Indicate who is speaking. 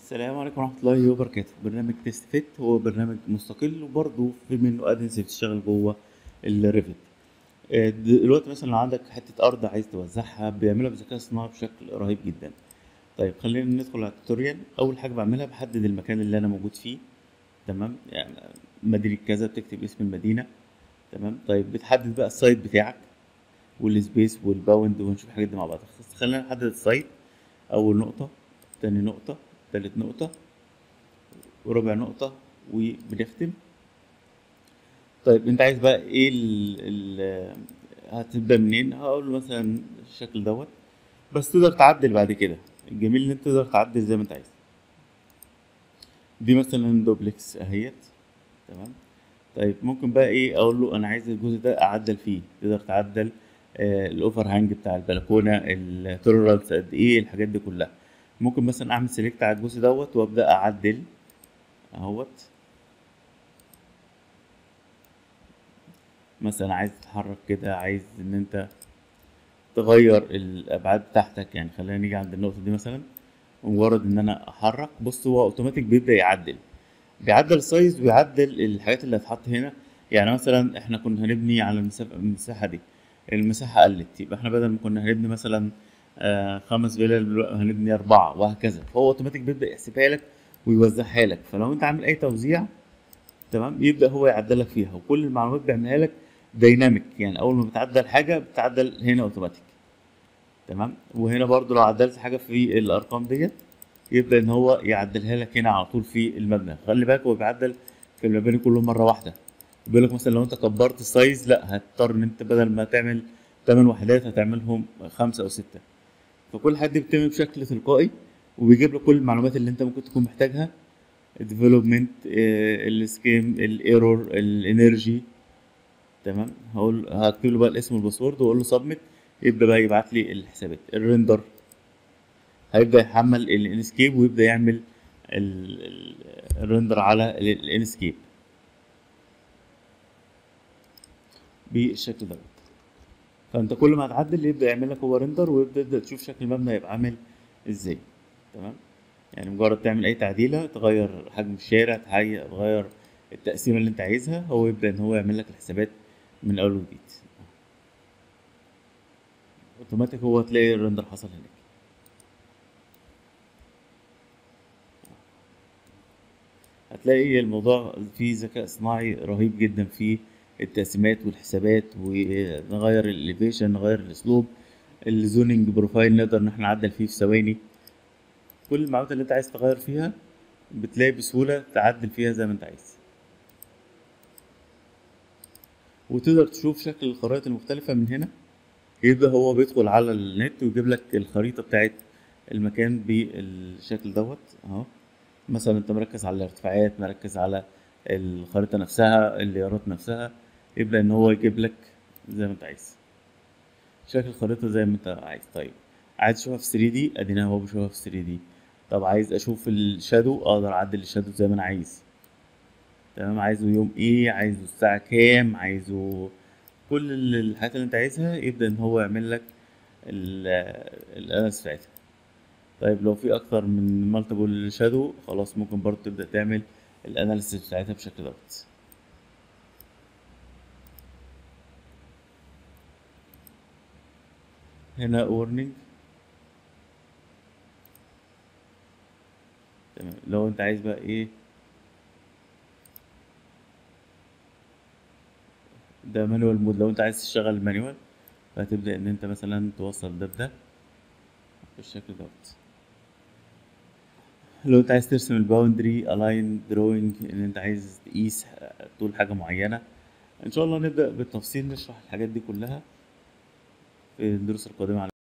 Speaker 1: السلام عليكم ورحمة الله وبركاته برنامج تيست فيت هو برنامج مستقل وبرضه في منه ادنس بتشتغل جوه الريفت آه، دلوقتي مثلا لو عندك حتة أرض عايز توزعها بيعملها بذكاء اصطناعي بشكل رهيب جدا طيب خلينا ندخل على التوتوريال أول حاجة بعملها بحدد المكان اللي أنا موجود فيه تمام يعني مدينة كذا بتكتب اسم المدينة تمام طيب بتحدد بقى السايت بتاعك والسبيس والباوند ونشوف الحاجات دي مع بعض بس خلينا نحدد السايت أول نقطة تاني نقطة تالت نقطة وربع نقطة وبنختم طيب انت عايز بقى ايه ال ال هتبدأ منين هقول له مثلا الشكل دوت بس تقدر تعدل بعد كده الجميل ان انت تقدر تعدل زي ما انت عايز دي مثلا دوبلكس اهيت تمام طيب ممكن بقى ايه اقول له انا عايز الجزء ده اعدل فيه تقدر تعدل آه الاوفر هانج بتاع البلكونه التوليرانس قد ايه الحاجات دي كلها ممكن مثلا اعمل سيلكت على الجزء دوت وابدا اعدل اهوت مثلا عايز تتحرك كده عايز ان انت تغير الابعاد بتاعتك يعني خلينا نيجي عند النقطه دي مثلا مجرد ان انا احرك بص هو اوتوماتيك بيبدا يعدل بيعدل السايز ويعدل الحاجات اللي هتحط هنا يعني مثلا احنا كنا هنبني على المسافه المساحه دي المساحه قلت يبقى احنا بدل ما كنا هنبني مثلا آه خمس فيلل هنبني اربعه وهكذا فهو اوتوماتيك بيبدا يحسبها لك ويوزعها لك فلو انت عامل اي توزيع تمام يبدا هو يعدل لك فيها وكل المعلومات بيعملها لك دايناميك يعني اول ما بتعدل حاجه بتعدل هنا اوتوماتيك تمام وهنا برضو لو عدلت حاجه في الارقام ديت يبدا ان هو يعدلها لك هنا على طول في المبنى خلي بالك هو بيعدل في المباني كلهم مره واحده بيقول لك مثلا لو انت كبرت السايز لا هتضطر ان انت بدل ما تعمل 8 وحدات هتعملهم خمسة او ستة فكل حاجه دي بتتم بشكل تلقائي وبيجيب لك كل المعلومات اللي انت ممكن تكون محتاجها الديفلوبمنت السكيم الايرور الانرجي تمام هقول هكتب له بقى الاسم والباسورد واقول له سبميت يبدا بقى يبعت لي الحسابات الريندر هيبدا يحمل الانسكيب ويبدا يعمل الريندر على الانسكيب بالشكل دوت فانت كل ما هتعدل يبدا يعمل لك هو ريندر ويبدا تبدا تشوف شكل المبنى هيبقى عامل ازاي تمام يعني مجرد تعمل اي تعديله تغير حجم الشارع تغير التقسيمه اللي انت عايزها هو يبدا ان هو يعمل لك الحسابات من اول وجديد اوتوماتيك هو تلاقي الريندر حصل هناك هتلاقي الموضوع فيه ذكاء اصطناعي رهيب جدا في التقسيمات والحسابات ونغير الاليفيشن نغير الاسلوب الزوننج بروفايل نقدر ان احنا نعدل فيه في ثواني كل المعلومات اللي انت عايز تغير فيها بتلاقي بسهوله تعدل فيها زي ما انت عايز وتقدر تشوف شكل الخرائط المختلفه من هنا يبدا هو بيدخل على النت ويجيب لك الخريطه بتاعت المكان بالشكل دوت اهو مثلا انت مركز على الارتفاعات مركز على الخريطه نفسها الليارات نفسها يبدا ان هو يجيب لك زي ما انت عايز شكل الخريطه زي ما انت عايز طيب عايز اشوفها في 3 دي ادينا هو بشوفها في 3 دي طب عايز اشوف الشادو اقدر اعدل الشادو زي ما انا عايز تمام عايزه يوم ايه عايزه الساعه كام عايزه كل الحاجات اللي انت عايزها يبدا ان هو يعمل لك الاناليسيس بتاعتها طيب لو في اكتر من مالتيبل شادو خلاص ممكن برضه تبدا تعمل الاناليسيس بتاعتها بالشكل دوت هنا warning تمام لو انت عايز بقى ايه ده مانوال مود لو انت عايز تشتغل المانيوال فهتبدأ ان انت مثلا توصل ده بده بالشكل دوت لو انت عايز ترسم الباوندري الاين دروينج ان انت عايز تقيس طول حاجة معينة ان شاء الله نبدأ بالتفصيل نشرح الحاجات دي كلها في الدروس القادمة